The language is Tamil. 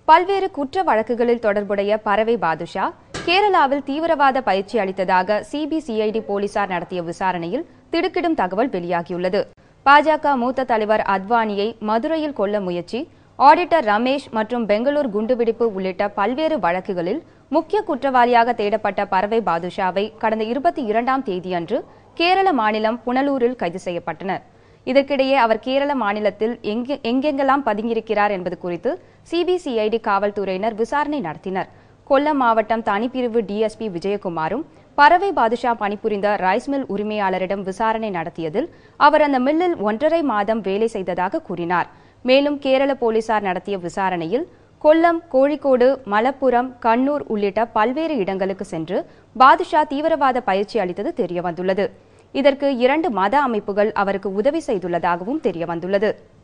பல்வேறு குற்ற வழக்குகளில் தொடர்புடைய பறவை பாதுஷா கேரளாவில் தீவிரவாத பயிற்சி அளித்ததாக சிபிசிஐடி போலீசார் நடத்திய விசாரணையில் திடுக்கிடும் தகவல் வெளியாகியுள்ளது பாஜக மூத்த தலைவர் அத்வானியை மதுரையில் கொல்ல முயற்சி ஆடிட்டர் ரமேஷ் மற்றும் பெங்களூர் குண்டுவெடிப்பு உள்ளிட்ட பல்வேறு வழக்குகளில் முக்கிய குற்றவாளியாக தேடப்பட்ட பறவை பாதுஷாவை கடந்த இருபத்தி இரண்டாம் தேதியன்று கேரள மாநிலம் புனலூரில் கைது செய்யப்பட்டனர் இதற்கிடையே அவர் கேரள மாநிலத்தில் எங்கே எங்கெங்கெல்லாம் பதுங்கியிருக்கிறார் என்பது குறித்து சிபிசிஐடி காவல்துறையினர் விசாரணை நடத்தினர் கொல்லம் மாவட்டம் தனிப்பிரிவு டிஎஸ்பி விஜயகுமாரும் பறவை பாதுஷா பணிபுரிந்த ரைஸ் மில் உரிமையாளரிடம் விசாரணை நடத்தியதில் அவர் அந்த மில்லில் ஒன்றரை மாதம் வேலை செய்ததாக கூறினார் மேலும் கேரள போலீசார் நடத்திய விசாரணையில் கொல்லம் கோழிக்கோடு மலப்புரம் கண்ணூர் உள்ளிட்ட பல்வேறு இடங்களுக்கு சென்று பாதுஷா தீவிரவாத பயிற்சி அளித்தது தெரியவந்துள்ளது இதற்கு இரண்டு மத அமைப்புகள் அவருக்கு உதவி செய்துள்ளதாகவும் தெரியவந்துள்ளது